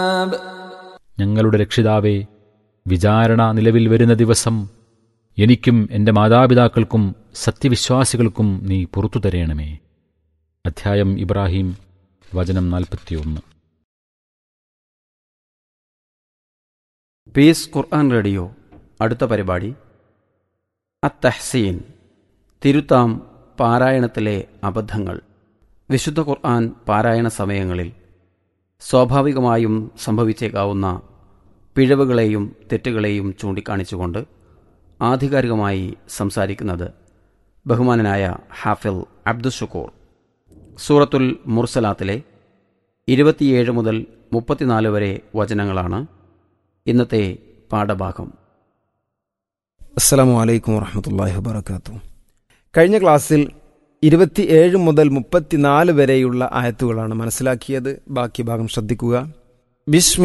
ഞങ്ങളുടെ രക്ഷിതാവേ വിചാരണ നിലവിൽ വരുന്ന ദിവസം എനിക്കും എൻ്റെ മാതാപിതാക്കൾക്കും സത്യവിശ്വാസികൾക്കും നീ പുറത്തു തരയണമേ അധ്യായം ഇബ്രാഹിം വചനം നാൽപ്പത്തിയൊന്ന് പീസ് ഖുർആൻ റേഡിയോ അടുത്ത പരിപാടി അത്തഹ്സീൻ തിരുത്താം പാരായണത്തിലെ അബദ്ധങ്ങൾ വിശുദ്ധ ഖുർആൻ പാരായണ സമയങ്ങളിൽ സ്വാഭാവികമായും സംഭവിച്ചേക്കാവുന്ന പിഴവുകളെയും തെറ്റുകളെയും ചൂണ്ടിക്കാണിച്ചുകൊണ്ട് ആധികാരികമായി സംസാരിക്കുന്നത് ബഹുമാനനായ ഹാഫിൽ അബ്ദുഷക്കൂർ സൂറത്തുൽ മുർസലാത്തിലെ ഇരുപത്തിയേഴ് മുതൽ മുപ്പത്തിനാല് വരെ വചനങ്ങളാണ് ഇന്നത്തെ പാഠഭാഗം അസ്സലാമു അലൈക്കും വറഹമത്തല്ലാഹി വബർക്കാത്തു കഴിഞ്ഞ ക്ലാസ്സിൽ ഇരുപത്തിയേഴ് മുതൽ മുപ്പത്തിനാല് വരെയുള്ള ആയത്തുകളാണ് മനസ്സിലാക്കിയത് ബാക്കി ഭാഗം ശ്രദ്ധിക്കുക ബിസ്മി